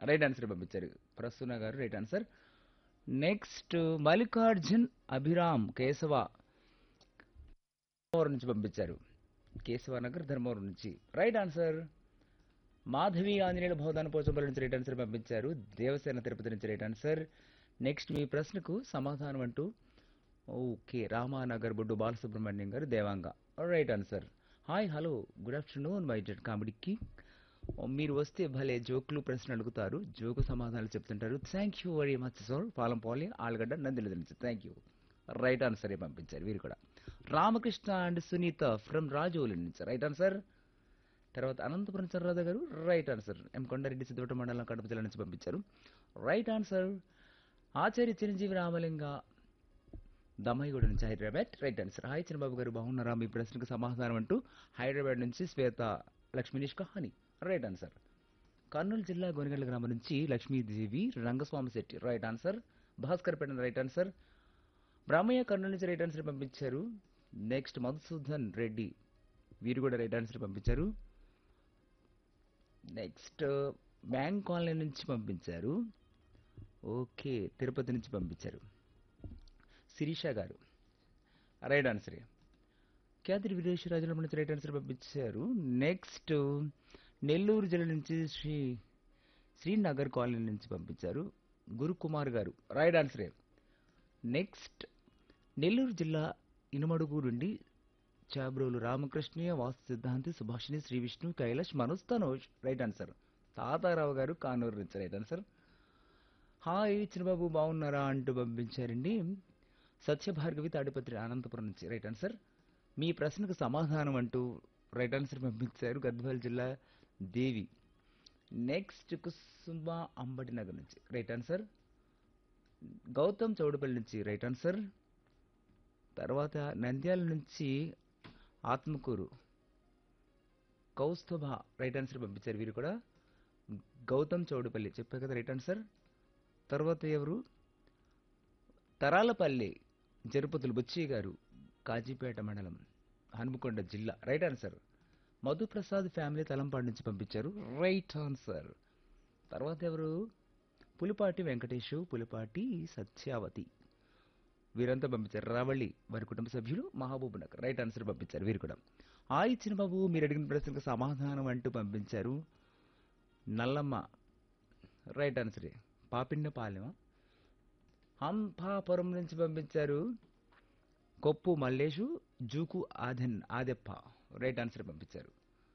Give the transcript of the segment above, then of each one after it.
right answer పంపించారు Prasuna garu right answer next Mallikarjun Abhiram Keshava Dharmavaram నుంచి పంపించారు కేశవనగర్ ధర్మవరం నుంచి రైట్ ఆన్సర్ మాధవి ఆంజనేయుల భవదాన పోచంపల్లి నుంచి రైట్ ఆన్సర్ పంపించారు దేవసేన తిరుపతి నుంచి రైట్ ఆన్సర్ నెక్స్ట్ మీ ప్రశ్నకు సమాధానం అంటూ okay Ramanagar Boddu Balasubrahmanyam garu Devanga right answer hi hello good afternoon my Z కామెడీకి మీరు వస్తే భలే జోకులు ప్రశ్నలు అడుగుతారు జోకు సమాధానాలు చెప్తుంటారు thank you very much sir పాలం పోలి ఆలుగడ్డ నందిలి నుంచి థ్యాంక్ యూ రైట్ ఆన్సర్ పంపించారు వీరు కూడా రామకృష్ణ అండ్ సునీత ఫ్రమ్ రాజోలి నుంచి రైట్ ఆన్సర్ తర్వాత అనంతపురం చర్రాధ garu right answer M Kondareddy Siddavata మండలం కడప జిల్లా నుంచి పంపించారు రైట్ ఆన్సర్ ఆచార్య చిరంజీవి రామలింగ దమ్మాయిగూడ నుంచి Hyderabad right answer hi Chinnababu garu బాగున్నారా మీ ప్రశ్నకు సమాధానం అంటూ హైదరాబాద్ నుంచి శ్వేత లక్ష్మీనిష్ కహాని రైట్ ఆన్సర్ కర్నూలు జిల్లా గొనిగండ్ల గ్రామం నుంచి లక్ష్మీదేవి రంగస్వామి శెట్టి రైట్ ఆన్సర్ భాస్కర్ పెట్టిన రైట్ ఆన్సర్ బ్రహ్మయ్య కర్నూలు నుంచి రైట్ ఆన్సర్ పంపించారు నెక్స్ట్ మధుసూదన్ రెడ్డి వీరు కూడా రైట్ ఆన్సర్ పంపించారు నెక్స్ట్ బ్యాంక్ కాలనీ నుంచి పంపించారు ఓకే తిరుపతి నుంచి పంపించారు శిరీష గారు రైట్ ఆన్సర్ క్యాదిరి విదేశరాజుల నుంచి రైట్ ఆన్సర్ పంపించారు నెక్స్ట్ నెల్లూరు జిల్లా నుంచి శ్రీ శ్రీనగర్ కాలనీ నుంచి పంపించారు గురుకుమార్ గారు రైట్ ఆన్సరే నెక్స్ట్ నెల్లూరు జిల్లా ఇనుమడుగు నుండి చాబ్రోలు రామకృష్ణయ్య వాస్తు సిద్ధాంతి సుభాషిణి శ్రీ విష్ణు కైలాష్ మనోజ్ తనోజ్ రైట్ ఆన్సర్ తాతారావు గారు కానూరు నుంచి రైట్ ఆన్సర్ హాయ్ చిన్నబాబు బాగున్నారా అంటూ పంపించారండి సత్యభార్గవి తాడిపత్రి అనంతపురం నుంచి రైట్ ఆన్సర్ మీ ప్రశ్నకు సమాధానం అంటూ రైట్ ఆన్సర్ పంపించారు గద్వాల జిల్లా దేవి నెక్స్ట్ కుసుమ అంబటి నగర్ నుంచి రైట్ ఆన్సర్ గౌతమ్ చౌడపల్లి నుంచి రైట్ ఆన్సర్ తర్వాత నంద్యాల నుంచి ఆత్మకూరు కౌస్తుభ రైట్ ఆన్సర్ పంపించారు వీరు కూడా గౌతమ్ చౌడపల్లి చెప్పా కదా రైట్ ఆన్సర్ తర్వాత ఎవరు తరాలపల్లి జరుపతులు బుచ్చి గారు కాజీపేట మండలం హనుమకొండ జిల్లా right answer Madhuprasad family Talampadu నుంచి పంపించారు రైట్ ఆన్సర్ తర్వాత ఎవరు పులిపాటి వెంకటేషు పులిపాటి సత్యావతి వీరంతా పంపించారు రావళి వారి కుటుంబ సభ్యులు మహబూబ్ నగర్ రైట్ ఆన్సర్ పంపించారు వీరు కూడా ఆ ఇచ్చిన బాబు మీరు అడిగిన ప్రశ్నకు సమాధానం అంటూ పంపించారు నల్లమ్మ రైట్ ఆన్సరే పాపిన్నపాలెమ హంపాపురం నుంచి పంపించారు కొప్పు మల్లేషు జూకు ఆదెన్ ఆదెప్ప రైట్ ఆన్సర్ పంపించారు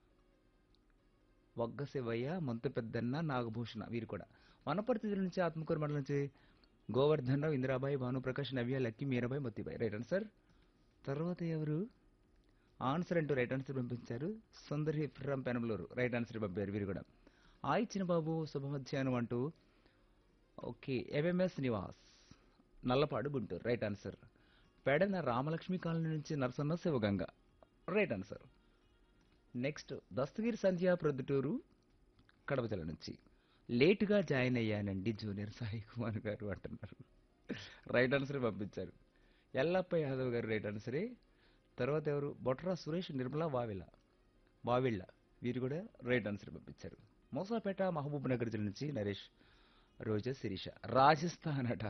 వగ్గ శివయ్య మొంత పెద్దన్న నాగభూషణ వీరు కూడా వనపర్తి జిల్లా నుంచి ఆత్మకూరు మండలం నుంచి గోవర్ధన్ రావు ఇందిరాబాయి భానుప్రకాష్ నవ్య లక్కి మీరాబాయి మొత్తిబాయి రైట్ ఆన్సర్ తర్వాత ఎవరు ఆన్సర్ అంటూ రైట్ ఆన్సర్ పంపించారు Sundari from Penamaluru right answer పంపారు వీరు కూడా ఆయి చిన్నబాబు శుభ మధ్యాహ్నం అంటూ okay MMS Nivas Nallapadu Guntur right answer Pedana Ramalakshmi colony నుంచి Narasanna Shivaganga right answer next Dastagiri Sandhya Proddatur Kadapa జిల్లా నుంచి లేటుగా జాయిన్ అయ్యానండి జూనియర్ సాయి కుమార్ గారు అంటున్నారు రైట్ ఆన్సర్ పంపించారు ఎల్లప్ప యాదవ్ గారు రైట్ ఆన్సరే తర్వాత ఎవరు బొట్రా సురేష్ నిర్మల వావిల వావిళ్ళ వీరు కూడా రైట్ ఆన్సర్ పంపించారు మోసాపేట మహబూబ్ నగర్ జిల్లా నుంచి నరేష్ రోజా శిరీష రాజస్థాన్ అట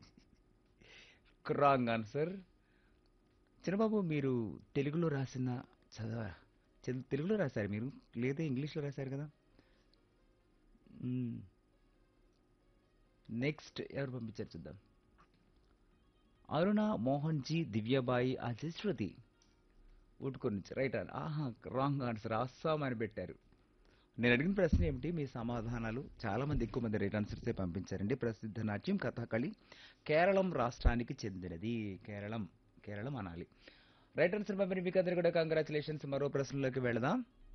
రాంగ్ ఆన్సర్ చిన్నబాబు మీరు తెలుగులో రాసిన చదవ చెల్- తెలుగులో రాశారు మీరు లేదా ఇంగ్లీష్లో రాశారు కదా నెక్స్ట్ ఎవరు పంపించారు చూద్దాం అరుణ మోహన్ జీ దివ్యబాయి అజయ్ శృతి ఊటుకొని నుంచి రైట్ ఆహా రాంగ్ ఆన్సర్ అస్సాం అని పెట్టారు నేను అడిగిన ప్రశ్న ఏమిటి మీ సమాధానాలు చాలా మంది ఎక్కువ మంది రైట్ ఆన్సర్సే పంపించారండి ప్రసిద్ధ నాట్యం కథాకళి కేరళం రాష్ట్రానికి చెందినది కేరళం కేరళం అనాలి రైట్ ఆన్సర్ పంపిన మీకు అందరు కూడా కంగ్రాచులేషన్స్ మరో ప్రశ్నలోకి వెళదాం